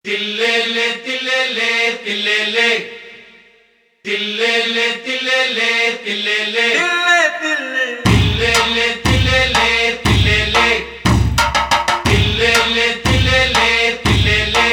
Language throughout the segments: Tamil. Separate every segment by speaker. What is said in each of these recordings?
Speaker 1: தில்லேலே தில்லேலே தில்லேலே தில்லேலே தில்லேலே தில்லேலே தில்லேலே தில்லேலே தில்லேலே தில்லேலே தில்லேலே தில்லேலே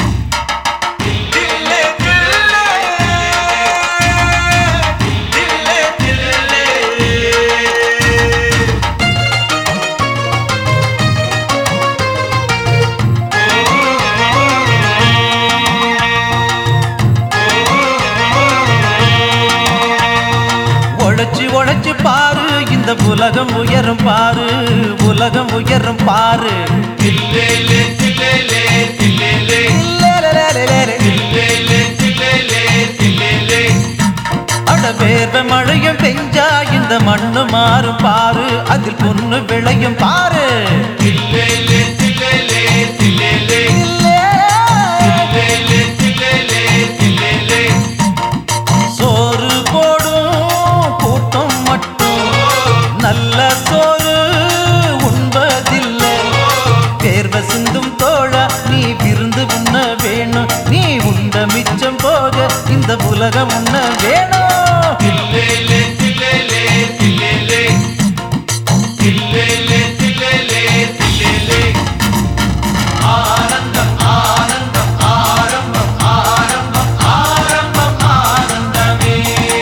Speaker 2: உழைச்சு உழைச்சு பாரு இந்த உலகம் உயரும் பாரு உலகம் உயரும் பாரு
Speaker 1: தில்லேலே தில்லேலே தில்லேலே
Speaker 2: லேலேலேலேலே.
Speaker 1: தில்லேலே தில்லேலே தில்லேலே
Speaker 2: அட வேர்வ மழையும் பெஞ்சா இந்த மண்ணு மாறும் பாரு அதில் பொண்ணு விளையும் பாரு
Speaker 1: தில்லேலே தில்லேலே தில்லேலே தில்லேலே தில்லேலே தில்லேலே
Speaker 2: சோறு போடும் கூட்டம் மட்டும் நல்ல சோறு உண்பதில்லை வேர்வ சிந்தும் தோழா நீ விருந்து உண்ண வேணும் நீ உண்ட மிச்சம் போக இந்த உலகம் உண்ண வேணும்
Speaker 1: தில்லேலே தில்லேலே தில்லேலே தில்லேலே தில்லேலே தில்லேலே ஆனந்தம் ஆனந்தம் ஆரம்பம் ஆரம்பம் ஆரம்பம் ஆனந்தமே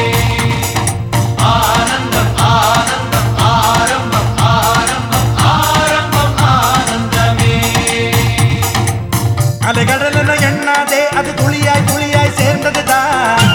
Speaker 1: ஆனந்தம் ஆனந்தம் ஆரம்பம் ஆரம்பம் ஆரம்பம் ஆனந்தமே
Speaker 3: அலைகடல எண்ணாதே அது துளியாய் துளியாய் சேர்ந்ததுதான்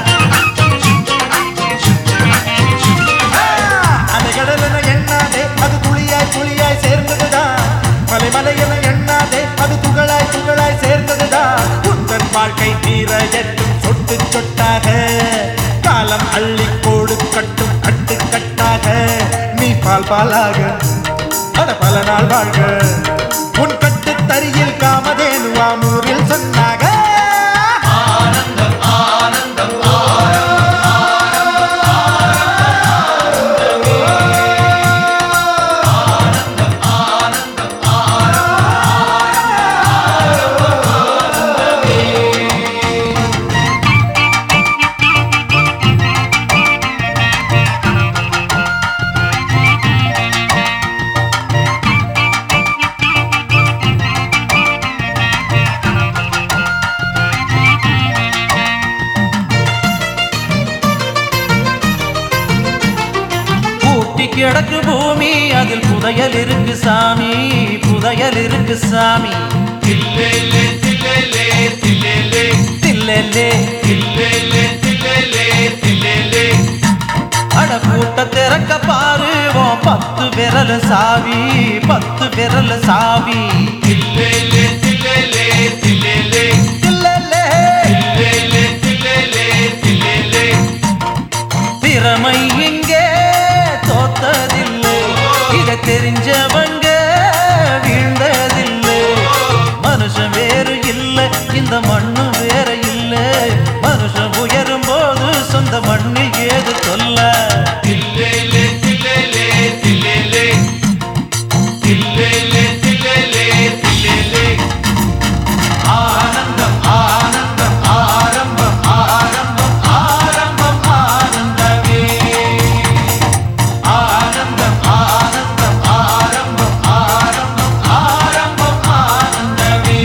Speaker 3: அலைகடல எண்ணாதே அது துளியாய் துளியாய் சேர்ந்ததுதான் மலை மலையென எண்ணாதே அது துகளாய் துகளாய் சேர்ந்ததுதான் உந்தன் வாழ்க்கை தீர எட்டும் சொட்டு சொட்டாக காலம் அள்ளி கோடு கட்டும் கட்டு கட்டாக நீ பால் பாலாக அட பல நாள் வாழ்க உன் கட்டு தரியில் காமதேனுவாம் ஊரில் சொன்னாக
Speaker 1: ஆனந்தம் ஆனந்தம்
Speaker 2: பூட்டி கிடக்கு பூமி அதில் புதையல் இருக்கு சாமி புதையல் இருக்கு சாமி
Speaker 1: தில்லேலே தில்லேலே தில்லேலே
Speaker 2: தில்லேலே
Speaker 1: தில்லேலே தில்லேலே தில்லேலே
Speaker 2: அட பூட்ட திறக்க பாரு உன் பத்து விரல் சாவி பத்து விரல் சாவி
Speaker 1: தில்லேலே தில்லேலே தில்லேலே
Speaker 2: தில்லேலே.
Speaker 1: தில்லேலே தில்லேலே தில்லேலே
Speaker 2: திறமை இங்கே தோத்ததில்லை இத தெரிஞ்சவங்க வீழ்ந்ததில்லை மனுஷன் வேறு இல்லை இந்த மண்ணு வேற இல்லை மனுஷன் உயரும் போது சொந்த மண்ணில் ஏது சொல்ல
Speaker 1: தில்லேலே தில்லேலே தில்லேலே தில்லேலே தில்லேலே தில்லேலே ஆனந்தம் ஆனந்தம் ஆரம்பம் ஆரம்பம் ஆரம்பம் ஆனந்தமே ஆனந்தம் ஆனந்தம் ஆரம்பம் ஆரம்பம் ஆரம்பம் ஆனந்தமே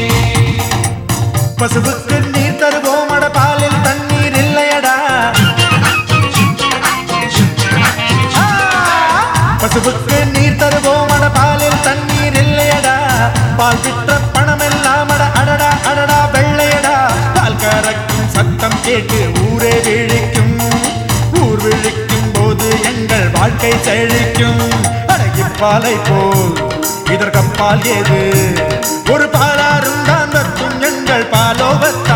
Speaker 3: பசுவுக்கு நீர் தருவோம் அட பாலில் தண்ணீர் இல்லையடா ஆ! பசுவுக்கு நீர் தருவோம் அட பாலில் தண்ணீர் இல்லையடா பால் விற்ற பணம் எல்லாம் அட அடடா அடடா வெள்ளையடா பால் கறக்கும் சத்தம் கேட்டு ஊரே விழிக்கும் ஊர் விழிக்கும் போது எங்கள் வாழ்க்கை செழிக்கும் அடகி பாலை போல் இதற்கப்பால் ஏது ஒரு பாலாரும் தான் வற்றும் எங்கள் பாலோகத்தில்